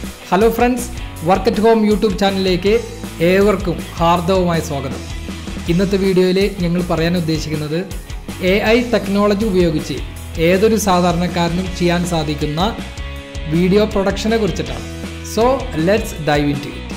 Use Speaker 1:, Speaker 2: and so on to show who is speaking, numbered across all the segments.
Speaker 1: hello friends work at home YouTube ചാനലിലേക്ക് ഏവർക്കും ഹാർദവമായ സ്വാഗതം ഇന്നത്തെ വീഡിയോയിൽ ഞങ്ങൾ പറയാൻ ഉദ്ദേശിക്കുന്നത് എ ഐ ടെക്നോളജി ഉപയോഗിച്ച് ഏതൊരു സാധാരണക്കാരനും ചെയ്യാൻ സാധിക്കുന്ന വീഡിയോ പ്രൊഡക്ഷനെ കുറിച്ചിട്ടാണ് so let's dive into it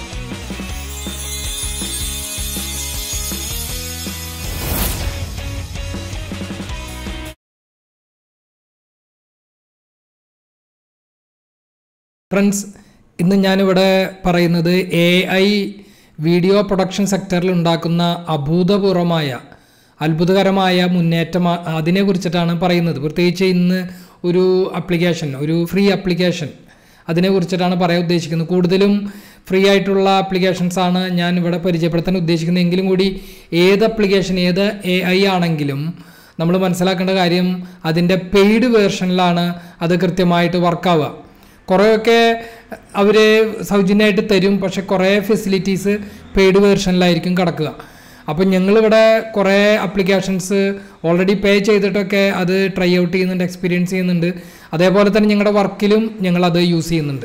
Speaker 1: friends ഇന്ന് ഞാനിവിടെ പറയുന്നത് എ ഐ വീഡിയോ പ്രൊഡക്ഷൻ സെക്ടറിൽ ഉണ്ടാക്കുന്ന അഭൂതപൂർവമായ അത്ഭുതകരമായ മുന്നേറ്റം ആ- അതിനെ കുറിച്ചിട്ടാണ് പറയുന്നത് പ്രത്യേകിച്ച് ഇന്ന് ഒരു അപ്ലിക്കേഷൻ ഒരു ഫ്രീ അപ്ലിക്കേഷൻ അതിനെ കുറിച്ചിട്ടാണ് പറയാൻ ഉദ്ദേശിക്കുന്നത് കൂടുതലും ഫ്രീ ആയിട്ടുള്ള ആപ്ലിക്കേഷൻസ് ആണ് ഞാൻ ഇവിടെ പരിചയപ്പെടുത്താൻ ഉദ്ദേശിക്കുന്നത് എങ്കിലും കൂടി ഏത് അപ്ലിക്കേഷൻ ഏത് എ ഐ ആണെങ്കിലും നമ്മൾ മനസ്സിലാക്കേണ്ട കാര്യം അതിൻ്റെ പെയ്ഡ് വേർഷനിലാണ് അത് കൃത്യമായിട്ട് വർക്കാവുക കുറേയൊക്കെ അവർ സൗജന്യമായിട്ട് തരും പക്ഷെ കുറേ ഫെസിലിറ്റീസ് പെയ്ഡ് വേർഷനിലായിരിക്കും കിടക്കുക അപ്പം ഞങ്ങളിവിടെ കുറേ അപ്ലിക്കേഷൻസ് ഓൾറെഡി പേ ചെയ്തിട്ടൊക്കെ അത് ട്രൈ ഔട്ട് ചെയ്യുന്നുണ്ട് എക്സ്പീരിയൻസ് ചെയ്യുന്നുണ്ട് അതേപോലെ തന്നെ ഞങ്ങളുടെ വർക്കിലും ഞങ്ങളത് യൂസ് ചെയ്യുന്നുണ്ട്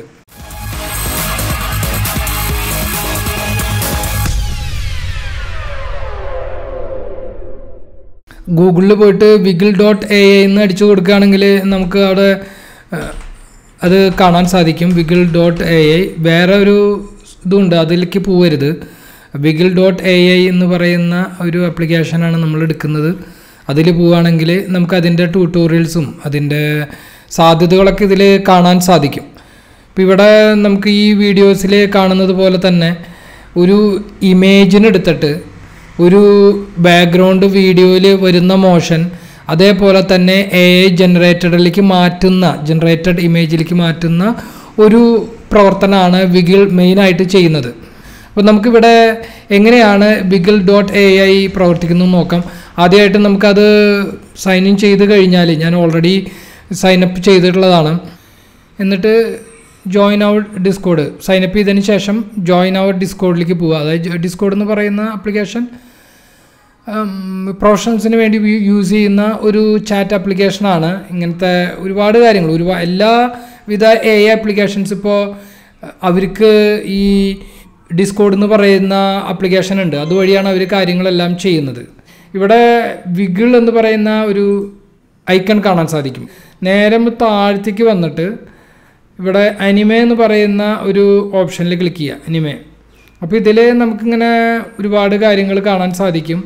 Speaker 1: ഗൂഗിളിൽ പോയിട്ട് വിഗിൾ ഡോട്ട് എ എന്ന് അടിച്ചു കൊടുക്കുകയാണെങ്കിൽ നമുക്ക് അവിടെ ഏഹ്, അത് കാണാൻ സാധിക്കും വിഗിൾ ഡോട്ട് എ ഐ വേറെ ഒരു ഇതുണ്ട് അതിലേക്ക് പോവരുത് വിഗിൾ ഡോട്ട് എ ഐ എന്ന് പറയുന്ന ഒരു ആപ്ലിക്കേഷനാണ് നമ്മൾ എടുക്കുന്നത് അതിൽ പോവുകയാണെങ്കിൽ നമുക്ക് അതിൻ്റെ ട്യൂട്ടോറിയൽസും അതിൻ്റെ സാധ്യതകളൊക്കെ ഇതിൽ കാണാൻ സാധിക്കും ഇപ്പം ഇവിടെ നമുക്ക് ഈ വീഡിയോസിൽ കാണുന്നത് പോലെ തന്നെ ഒരു ഇമേജിനെടുത്തിട്ട് ഒരു ബാക്ക്ഗ്രൗണ്ട് വീഡിയോയിൽ വരുന്ന മോഷൻ അതേപോലെ തന്നെ എ ഐ ജനറേറ്റഡിലേക്ക് മാറ്റുന്ന ജനറേറ്റഡ് ഇമേജിലേക്ക് മാറ്റുന്ന ഒരു പ്രവർത്തനമാണ് വിഗിൾ മെയിനായിട്ട് ചെയ്യുന്നത് അപ്പോൾ നമുക്കിവിടെ എങ്ങനെയാണ് ബിഗിൾ ഡോട്ട് എ ഐ പ്രവർത്തിക്കുന്നത് നോക്കാം ആദ്യമായിട്ട് നമുക്കത് സൈൻ ഇൻ ചെയ്ത് കഴിഞ്ഞാൽ ഞാൻ ഓൾറെഡി സൈൻ അപ്പ് ചെയ്തിട്ടുള്ളതാണ് എന്നിട്ട് join our Discord sign up ചെയ്തതിന് ശേഷം ജോയിൻ അവർ ഡിസ്കോഡിലേക്ക് പോവുക അതായത് ഡിസ്കോഡ് എന്ന് പറയുന്ന ആപ്ലിക്കേഷൻ പ്രൊഫഷണൽസിന് വേണ്ടി യൂസ് ചെയ്യുന്ന ഒരു ചാറ്റ് ആപ്ലിക്കേഷനാണ് ഇങ്ങനത്തെ ഒരുപാട് കാര്യങ്ങൾ ഒരുപാട് എല്ലാവിധ എ ഐ ആപ്ലിക്കേഷൻസ് ഇപ്പോൾ അവർക്ക് ഈ ഡിസ്കോഡ് എന്ന് പറയുന്ന ആപ്ലിക്കേഷൻ ഉണ്ട് അതുവഴിയാണ് അവർ കാര്യങ്ങളെല്ലാം ചെയ്യുന്നത് ഇവിടെ വിഗിൾ എന്ന് പറയുന്ന ഒരു ഐക്കൺ കാണാൻ സാധിക്കും നേരെ താഴത്തേക്ക് വന്നിട്ട് ഇവിടെ അനിമെ എന്ന് പറയുന്ന ഒരു ഓപ്ഷനിൽ ക്ലിക്ക് ചെയ്യുക അനിമെ അപ്പോൾ ഇതിൽ നമുക്കിങ്ങനെ ഒരുപാട് കാര്യങ്ങൾ കാണാൻ സാധിക്കും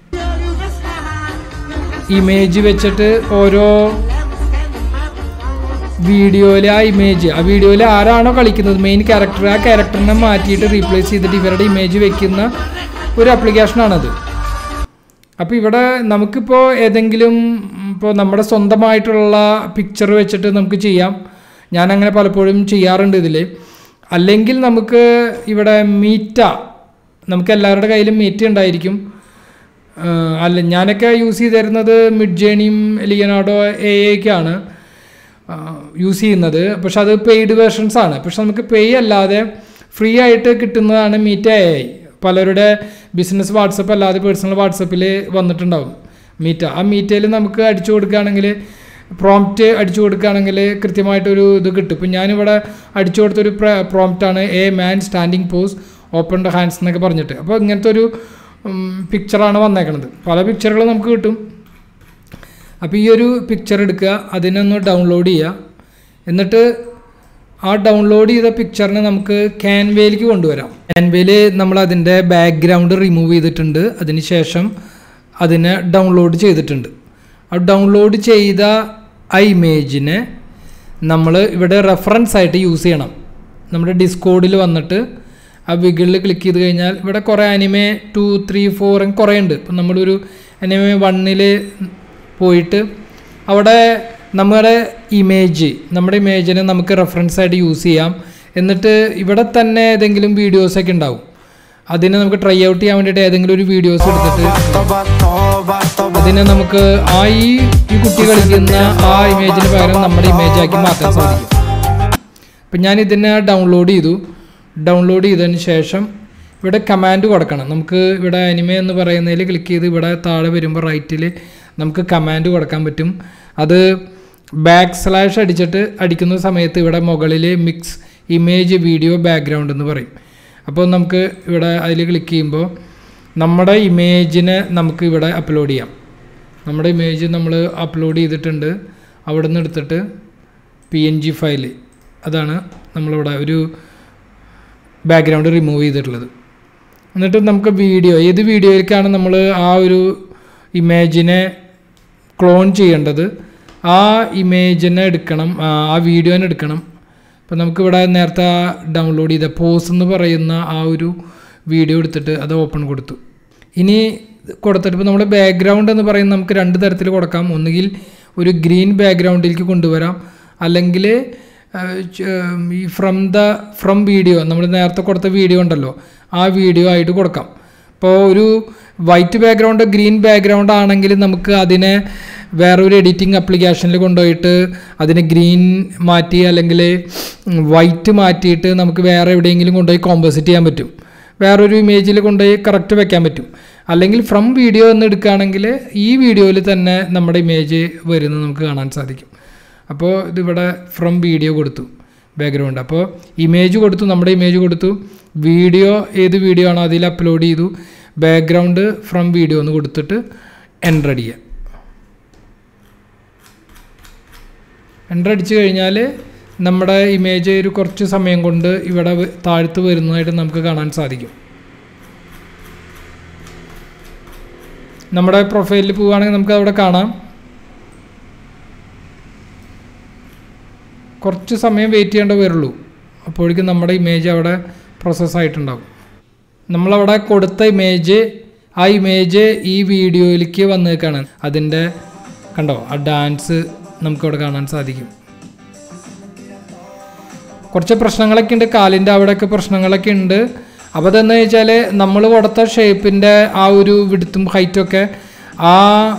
Speaker 1: ഇമേജ് വെച്ചിട്ട് ഓരോ വീഡിയോയിലെ ആ ഇമേജ് ആ വീഡിയോയിൽ ആരാണോ കളിക്കുന്നത് മെയിൻ ക്യാരക്ടർ ആ ക്യാരക്ടറിനെ മാറ്റിയിട്ട് റീപ്ലേസ് ചെയ്തിട്ട് ഇവരുടെ ഇമേജ് വെക്കുന്ന ഒരു ആപ്ലിക്കേഷനാണത് അപ്പോൾ ഇവിടെ നമുക്കിപ്പോൾ ഏതെങ്കിലും ഇപ്പോൾ നമ്മുടെ സ്വന്തമായിട്ടുള്ള പിക്ചർ വെച്ചിട്ട് നമുക്ക് ചെയ്യാം ഞാൻ അങ്ങനെ പലപ്പോഴും ചെയ്യാറുണ്ട് ഇതിൽ അല്ലെങ്കിൽ നമുക്ക് ഇവിടെ മീറ്റ നമുക്ക് എല്ലാവരുടെ കയ്യിലും മീറ്റ ഉണ്ടായിരിക്കും ആ, അല്ല ഞാനൊക്കെ യൂസ് ചെയ്തിരുന്നത് മിഡ് ജേണിയും ലിയനാർഡോ എ ഐക്കാണ് യൂസ് ചെയ്യുന്നത് പക്ഷെ അത് പെയ്ഡ് വേർഷൻസ് ആണ് പക്ഷെ നമുക്ക് പേ അല്ലാതെ ഫ്രീ ആയിട്ട് കിട്ടുന്നതാണ് മീറ്റ എ ഐ പലരുടെ ബിസിനസ് വാട്സപ്പ് അല്ലാതെ പേഴ്സണൽ വാട്സപ്പിൽ വന്നിട്ടുണ്ടാവും മീറ്റ ആ മീറ്റയിൽ നമുക്ക് അടിച്ചു കൊടുക്കുകയാണെങ്കിൽ പ്രോംപ്റ്റ് അടിച്ചു കൊടുക്കുകയാണെങ്കിൽ കൃത്യമായിട്ടൊരു ഇത് കിട്ടും ഇപ്പം ഞാനിവിടെ അടിച്ചു കൊടുത്തൊരു പ്രോംപ്റ്റാണ് a man standing pose open the hands എന്നൊക്കെ പറഞ്ഞിട്ട് അപ്പോൾ ഇങ്ങനത്തെ ഒരു പിക്ചറാണ് വന്നേക്കണത് പല പിക്ചറുകളും നമുക്ക് കിട്ടും അപ്പോൾ ഈ ഒരു പിക്ചർ എടുക്കുക അതിനൊന്ന് ഡൗൺലോഡ് ചെയ്യുക എന്നിട്ട് ആ ഡൗൺലോഡ് ചെയ്ത പിക്ചറിനെ നമുക്ക് ക്യാൻവയിലേക്ക് കൊണ്ടുവരാം ക്യാൻവയിൽ നമ്മൾ അതിൻ്റെ ബാക്ക്ഗ്രൗണ്ട് റിമൂവ് ചെയ്തിട്ടുണ്ട് അതിനുശേഷം അതിനെ ഡൗൺലോഡ് ചെയ്തിട്ടുണ്ട് ആ ഡൗൺലോഡ് ചെയ്ത ആ ഇമേജിനെ നമ്മൾ ഇവിടെ റെഫറൻസ് ആയിട്ട് യൂസ് ചെയ്യണം നമ്മുടെ ഡിസ്കോഡിൽ വന്നിട്ട് ആ വിഗിളിൽ ക്ലിക്ക് ചെയ്ത് കഴിഞ്ഞാൽ ഇവിടെ കുറേ അനിമെ ടു ത്രീ ഫോർ കുറേ ഉണ്ട് ഇപ്പം നമ്മളൊരു അനിമെ വണ്ണിൽ പോയിട്ട് അവിടെ നമ്മുടെ ഇമേജ് നമ്മുടെ ഇമേജിനെ നമുക്ക് റെഫറൻസ് ആയിട്ട് യൂസ് ചെയ്യാം എന്നിട്ട് ഇവിടെ തന്നെ ഏതെങ്കിലും വീഡിയോസൊക്കെ ഉണ്ടാവും അതിനെ നമുക്ക് ട്രൈ ഔട്ട് ചെയ്യാൻ വേണ്ടിയിട്ട് ഏതെങ്കിലും ഒരു വീഡിയോസ് എടുത്തിട്ട് അതിനെ നമുക്ക് ആ ഈ ഈ കുട്ടി കളിക്കുന്ന ആ ഇമേജിന് പകരം നമ്മുടെ ഇമേജ് ആക്കി മാറ്റാൻ സാധിക്കും അപ്പം ഞാൻ ഇതിനെ ഡൗൺലോഡ് ചെയ്തു ഡൗൺലോഡ് ചെയ്തതിന് ശേഷം ഇവിടെ കമാൻഡ് കൊടുക്കണം നമുക്ക് ഇവിടെ അനിമ എന്ന് പറയുന്നതിൽ ക്ലിക്ക് ചെയ്ത് ഇവിടെ താഴെ വരുമ്പോൾ റൈറ്റിൽ നമുക്ക് കമാൻഡ് കൊടുക്കാൻ പറ്റും അത് ബാക്ക് സ്ലാഷ് അടിച്ചിട്ട് അടിക്കുന്ന സമയത്ത് ഇവിടെ മുകളിൽ മിക്സ് ഇമേജ് വീഡിയോ ബാക്ക്ഗ്രൗണ്ട് എന്ന് പറയും അപ്പോൾ നമുക്ക് ഇവിടെ അതിൽ ക്ലിക്ക് ചെയ്യുമ്പോൾ നമ്മുടെ ഇമേജിനെ നമുക്ക് ഇവിടെ അപ്ലോഡ് ചെയ്യാം നമ്മുടെ ഇമേജ് നമ്മൾ അപ്ലോഡ് ചെയ്തിട്ടുണ്ട് അവിടെ നിന്ന് എടുത്തിട്ട് പി എൻ ജി ഫയൽ അതാണ് നമ്മളിവിടെ ഒരു ബാക്ക്ഗ്രൗണ്ട് റിമൂവ് ചെയ്തിട്ടുള്ളത് എന്നിട്ട് നമുക്ക് വീഡിയോ ഏത് വീഡിയോയിലേക്കാണ് നമ്മൾ ആ ഒരു ഇമേജിനെ ക്ലോൺ ചെയ്യേണ്ടത് ആ ഇമേജിനെ എടുക്കണം ആ ആ വീഡിയോനെ എടുക്കണം അപ്പോൾ നമുക്കിവിടെ നേരത്തെ ഡൗൺലോഡ് ചെയ്ത പോസ് എന്ന് പറയുന്ന ആ ഒരു വീഡിയോ എടുത്തിട്ട് അത് ഓപ്പൺ കൊടുത്തു ഇനി കൊടുത്തിട്ട് ഇപ്പോൾ നമ്മൾ ബാക്ക്ഗ്രൗണ്ട് എന്ന് പറയുന്നത് നമുക്ക് രണ്ട് തരത്തിൽ കൊടുക്കാം ഒന്നുകിൽ ഒരു ഗ്രീൻ ബാക്ക്ഗ്രൗണ്ടിലേക്ക് കൊണ്ടുവരാം അല്ലെങ്കിൽ ഈ ഫ്രം ദ ഫ്രം വീഡിയോ നമ്മൾ നേരത്തെ കൊടുത്ത വീഡിയോ ഉണ്ടല്ലോ ആ വീഡിയോ ആയിട്ട് കൊടുക്കാം ഇപ്പോൾ ഒരു വൈറ്റ് ബാക്ക്ഗ്രൗണ്ട് ഗ്രീൻ ബാക്ക്ഗ്രൗണ്ട് ആണെങ്കിൽ നമുക്ക് അതിനെ വേറൊരു എഡിറ്റിംഗ് ആപ്ലിക്കേഷനിൽ കൊണ്ടുപോയിട്ട് അതിനെ ഗ്രീൻ മാറ്റി അല്ലെങ്കിൽ വൈറ്റ് മാറ്റിയിട്ട് നമുക്ക് വേറെ എവിടെയെങ്കിലും കൊണ്ടുപോയി കോമ്പോസിറ്റ് ചെയ്യാൻ പറ്റും വേറൊരു ഇമേജിൽ കൊണ്ടുപോയി കറക്റ്റ് വെക്കാൻ പറ്റും അല്ലെങ്കിൽ ഫ്രം വീഡിയോ എന്ന് എടുക്കുകയാണെങ്കിൽ ഈ വീഡിയോയിൽ തന്നെ നമ്മുടെ ഇമേജ് വരുന്നത് നമുക്ക് കാണാൻ സാധിക്കും അപ്പോൾ ഇതിവിടെ ഫ്രം വീഡിയോ കൊടുത്തു ബാക്ക്ഗ്രൗണ്ട് അപ്പോൾ ഇമേജ് കൊടുത്തു നമ്മുടെ ഇമേജ് കൊടുത്തു വീഡിയോ ഏത് വീഡിയോ ആണോ അതിൽ അപ്ലോഡ് ചെയ്തു ബാക്ക്ഗ്രൗണ്ട് ഫ്രം വീഡിയോ എന്ന് കൊടുത്തിട്ട് എൻ്റർ അടിക്കുക എൻ്റർ അടിച്ചു കഴിഞ്ഞാൽ നമ്മുടെ ഇമേജ് ഒരു കുറച്ച് സമയം കൊണ്ട് ഇവിടെ വ- താഴ്ത്ത് വരുന്നതായിട്ട് നമുക്ക് കാണാൻ സാധിക്കും നമ്മുടെ പ്രൊഫൈലിൽ പോവുകയാണെങ്കിൽ നമുക്ക് അവിടെ കാണാം കുറച്ച് സമയം വെയിറ്റ് ചെയ്യേണ്ട വരുള്ളൂ അപ്പോഴേക്കും നമ്മുടെ ഇമേജ് അവിടെ പ്രോസസ്സായിട്ടുണ്ടാവും നമ്മളവിടെ കൊടുത്ത ഇമേജ് ആ ഇമേജ് ഈ വീഡിയോയിലേക്ക് വന്നേക്കാണ് അതിൻ്റെ കണ്ടോ ആ ഡാൻസ് നമുക്കവിടെ കാണാൻ സാധിക്കും കുറച്ച് പ്രശ്നങ്ങളൊക്കെ ഉണ്ട് കാലിൻ്റെ അവിടെയൊക്കെ പ്രശ്നങ്ങളൊക്കെ ഉണ്ട് അപ്പോൾ അതെന്ന് വെച്ചാൽ നമ്മൾ കൊടുത്ത ഷേപ്പിൻ്റെ ആ ഒരു വിടുത്തും ഹൈറ്റൊക്കെ ആ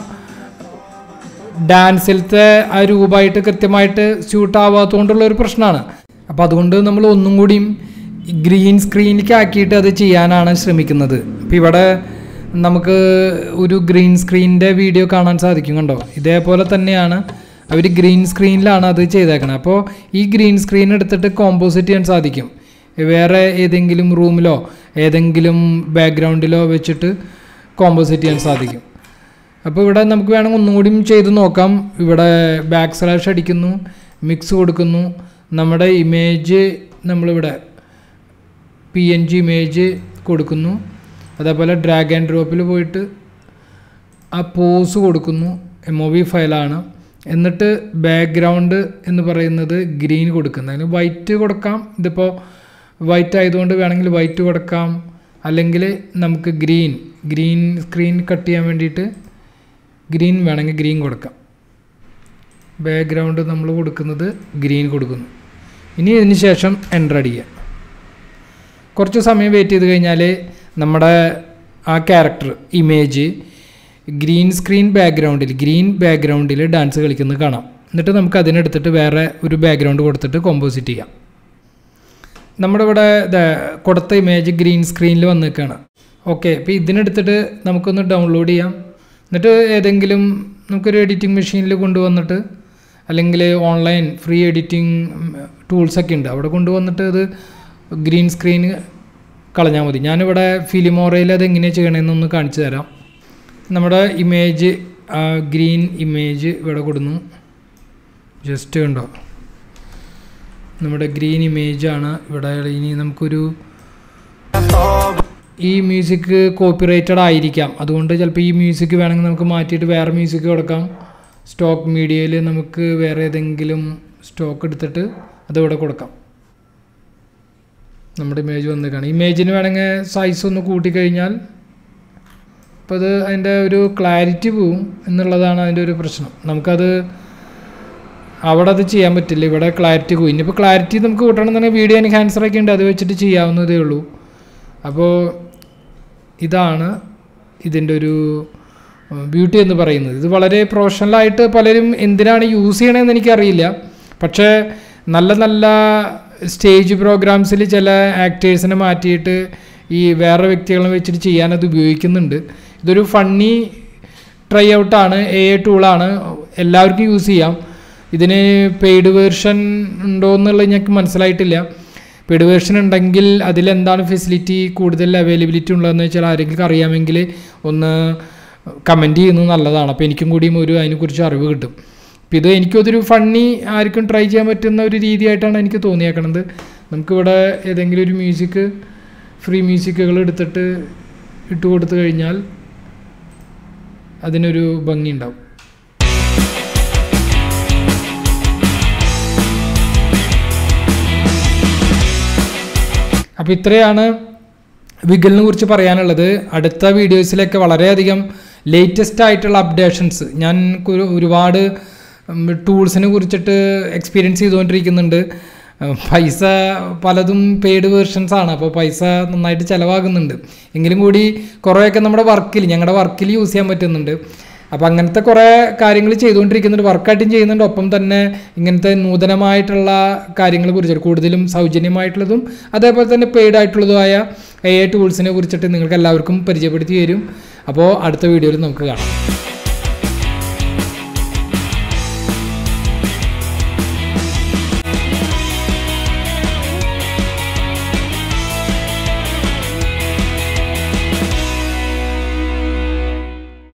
Speaker 1: ഡാൻസിലത്തെ ആ രൂപമായിട്ട് കൃത്യമായിട്ട് സ്യൂട്ട് ആവാത്തതുകൊണ്ടുള്ള ഒരു പ്രശ്നമാണ് അപ്പോൾ അതുകൊണ്ട് നമ്മൾ ഒന്നും കൂടിയും ഗ്രീൻ സ്ക്രീനിലേക്ക് ആക്കിയിട്ട് അത് ചെയ്യാനാണ് ശ്രമിക്കുന്നത് അപ്പോൾ ഇവിടെ നമുക്ക് ഒരു ഗ്രീൻ സ്ക്രീനിൻ്റെ വീഡിയോ കാണാൻ സാധിക്കും കണ്ടോ ഇതേപോലെ തന്നെയാണ് അവർ ഗ്രീൻ സ്ക്രീനിലാണ് അത് ചെയ്തേക്കണത് അപ്പോൾ ഈ ഗ്രീൻ സ്ക്രീൻ എടുത്തിട്ട് കോമ്പോസിറ്റ് ചെയ്യാൻ സാധിക്കും വേറെ ഏതെങ്കിലും റൂമിലോ ഏതെങ്കിലും ബാക്ക്ഗ്രൗണ്ടിലോ വെച്ചിട്ട് കോമ്പോസിറ്റ് ചെയ്യാൻ സാധിക്കും അപ്പോൾ ഇവിടെ നമുക്ക് വേണമെങ്കിൽ ഒന്നും കൂടിയും ചെയ്ത് നോക്കാം ഇവിടെ ബാക്ക് സ്ലാഷ് അടിക്കുന്നു മിക്സ് കൊടുക്കുന്നു നമ്മുടെ ഇമേജ് നമ്മളിവിടെ പി എൻ ജി ഇമേജ് കൊടുക്കുന്നു അതേപോലെ ഡ്രാഗ് ആൻഡ് ഡ്രോപ്പിൽ പോയിട്ട് ആ പോസ് കൊടുക്കുന്നു എം ഒ വി ഫയലാണ് എന്നിട്ട് ബാക്ക്ഗ്രൗണ്ട് എന്ന് പറയുന്നത് ഗ്രീൻ കൊടുക്കുന്നത് അതിന് വൈറ്റ് കൊടുക്കാം ഇതിപ്പോൾ വൈറ്റ് ആയതുകൊണ്ട് വേണമെങ്കിൽ വൈറ്റ് കൊടുക്കാം അല്ലെങ്കിൽ നമുക്ക് ഗ്രീൻ ഗ്രീൻ സ്ക്രീൻ കട്ട് ചെയ്യാൻ വേണ്ടിയിട്ട് ഗ്രീൻ വേണമെങ്കിൽ ഗ്രീൻ കൊടുക്കാം ബാക്ക്ഗ്രൗണ്ട് നമ്മൾ കൊടുക്കുന്നത് ഗ്രീൻ കൊടുക്കുന്നു ഇനി ഇതിന് ശേഷം എൻ്റർ അടിക്കുക കുറച്ച് സമയം വെയിറ്റ് ചെയ്ത് കഴിഞ്ഞാൽ നമ്മുടെ ആ ക്യാരക്ടർ ഇമേജ് ഗ്രീൻ സ്ക്രീൻ ബാക്ക്ഗ്രൗണ്ടിൽ ഗ്രീൻ ബാക്ക്ഗ്രൗണ്ടിൽ ഡാൻസ് കളിക്കുന്നത് കാണാം എന്നിട്ട് നമുക്ക് അതിനെടുത്തിട്ട് വേറെ ഒരു ബാക്ക്ഗ്രൗണ്ട് കൊടുത്തിട്ട് കോമ്പോസിറ്റ് ചെയ്യാം നമ്മുടെ ഇവിടെ ദേ കൊടുത്ത ഇമേജ് ഗ്രീൻ സ്ക്രീനിൽ വന്ന് നിൽക്കുകയാണ് ഓക്കെ അപ്പോൾ ഇതിനെടുത്തിട്ട് നമുക്കൊന്ന് ഡൗൺലോഡ് ചെയ്യാം എന്നിട്ട് ഏതെങ്കിലും നമുക്കൊരു എഡിറ്റിംഗ് മെഷീനിൽ കൊണ്ടുവന്നിട്ട് അല്ലെങ്കിൽ ഓൺലൈൻ ഫ്രീ എഡിറ്റിംഗ് ടൂൾസൊക്കെ ഉണ്ട് അവിടെ കൊണ്ടുവന്നിട്ട് അത് ഗ്രീൻ സ്ക്രീൻ കളഞ്ഞാൽ മതി ഞാനിവിടെ ഫിലിമോറയിൽ അത് എങ്ങനെയാണ് ചെയ്യണമെന്നൊന്ന് കാണിച്ചു തരാം നമ്മുടെ ഇമേജ് ഗ്രീൻ ഇമേജ് ഇവിടെ കൊടുന്നു ജസ്റ്റ് കണ്ടോ നമ്മുടെ ഗ്രീൻ ഇമേജാണ് ഇവിടെ ഇനി നമുക്കൊരു ഈ മ്യൂസിക് കോപ്പിറൈറ്റഡ് ആയിരിക്കാം അതുകൊണ്ട് ചിലപ്പോൾ ഈ മ്യൂസിക് വേണമെങ്കിൽ നമുക്ക് മാറ്റിയിട്ട് വേറെ മ്യൂസിക് കൊടുക്കാം സ്റ്റോക്ക് മീഡിയയിൽ നമുക്ക് വേറെ ഏതെങ്കിലും സ്റ്റോക്ക് എടുത്തിട്ട് അതിവിടെ കൊടുക്കാം നമ്മുടെ ഇമേജ് വന്നേക്കാണ് ഇമേജിന് വേണമെങ്കിൽ സൈസ് ഒന്ന് കൂട്ടിക്കഴിഞ്ഞാൽ അപ്പോൾ അത് അതിൻ്റെ ഒരു ക്ലാരിറ്റി പോവും എന്നുള്ളതാണ് അതിൻ്റെ ഒരു പ്രശ്നം നമുക്കത് അവിടെ അത് ചെയ്യാൻ പറ്റില്ല ഇവിടെ ക്ലാരിറ്റി പോയി ഇനിയിപ്പോൾ ക്ലാരിറ്റി നമുക്ക് കൂട്ടണമെന്നുണ്ടെങ്കിൽ വീഡിയോ എൻഹാൻസർ ഒക്കെ ഉണ്ട് അത് വെച്ചിട്ട് ചെയ്യാവുന്നതേ ഉള്ളൂ അപ്പോൾ ഇതാണ് ഇതിൻ്റെ ഒരു ബ്യൂട്ടി എന്ന് പറയുന്നത് ഇത് വളരെ പ്രൊഫഷണലായിട്ട് പലരും എന്തിനാണ് യൂസ് ചെയ്യണമെന്ന് എനിക്കറിയില്ല പക്ഷേ നല്ല നല്ല സ്റ്റേജ് പ്രോഗ്രാംസിൽ ചില ആക്ടേഴ്സിനെ മാറ്റിയിട്ട് ഈ വേറെ വ്യക്തികളെ വെച്ചിട്ട് ചെയ്യാനത് ഉപയോഗിക്കുന്നുണ്ട് ഇതൊരു ഫണ്ണി ട്രൈ ഔട്ടാണ് എ എ ടൂളാണ് എല്ലാവർക്കും യൂസ് ചെയ്യാം ഇതിന് പെയ്ഡ് വേർഷൻ ഉണ്ടോ എന്നുള്ളത് ഞങ്ങൾക്ക് മനസ്സിലായിട്ടില്ല പെയ്ഡ് വേർഷൻ ഉണ്ടെങ്കിൽ അതിലെന്താണ് ഫെസിലിറ്റി കൂടുതൽ അവൈലബിലിറ്റി ഉള്ളതെന്ന് വെച്ചാൽ ആരെങ്കിലും അറിയാമെങ്കിൽ ഒന്ന് കമൻറ്റ് ചെയ്യുന്നത് നല്ലതാണ് അപ്പോൾ എനിക്കും കൂടിയും ഒരു അതിനെക്കുറിച്ച് അറിവ് കിട്ടും അപ്പോൾ ഇത് എനിക്കതൊരു ഫണ്ണി ആർക്കും ട്രൈ ചെയ്യാൻ പറ്റുന്ന ഒരു രീതിയായിട്ടാണ് എനിക്ക് തോന്നിയേക്കണത് നമുക്കിവിടെ ഏതെങ്കിലും ഒരു മ്യൂസിക് ഫ്രീ മ്യൂസിക്കുകൾ എടുത്തിട്ട് ഇട്ട് കൊടുത്തു കഴിഞ്ഞാൽ അതിനൊരു ഭംഗി ഉണ്ടാവും അപ്പോൾ ഇത്രയാണ് വിഗലിനെ കുറിച്ച് പറയാനുള്ളത് അടുത്ത വീഡിയോസിലൊക്കെ വളരെയധികം ലേറ്റസ്റ്റ് ആയിട്ടുള്ള അപ്ഡേഷൻസ് ഞാൻ ഒരു- ഒരുപാട് ടൂൾസിനെ കുറിച്ചിട്ട് എക്സ്പീരിയൻസ് ചെയ്തുകൊണ്ടിരിക്കുന്നുണ്ട് ഉം, പൈസ പലതും പെയ്ഡ് വേർഷൻസ് ആണ് അപ്പോൾ പൈസ നന്നായിട്ട് ചിലവാകുന്നുണ്ട് എങ്കിലും കൂടി കുറേയൊക്കെ നമ്മുടെ വർക്കിൽ ഞങ്ങളുടെ വർക്കിൽ യൂസ് ചെയ്യാൻ പറ്റുന്നുണ്ട് അപ്പോൾ അങ്ങനത്തെ കുറേ കാര്യങ്ങൾ ചെയ്തുകൊണ്ടിരിക്കുന്നുണ്ട് വർക്കായിട്ടും ചെയ്യുന്നുണ്ട് ഒപ്പം തന്നെ ഇങ്ങനത്തെ നൂതനമായിട്ടുള്ള കാര്യങ്ങളെ കുറിച്ചിട്ട് കൂടുതലും സൗജന്യമായിട്ടുള്ളതും അതേപോലെ തന്നെ പെയ്ഡ് ആയിട്ടുള്ളതുമായ എ ഐ ടൂൾസിനെ കുറിച്ചിട്ട് നിങ്ങൾക്ക് എല്ലാവർക്കും പരിചയപ്പെടുത്തി തരും അപ്പോൾ അടുത്ത വീഡിയോയിൽ നമുക്ക് കാണാം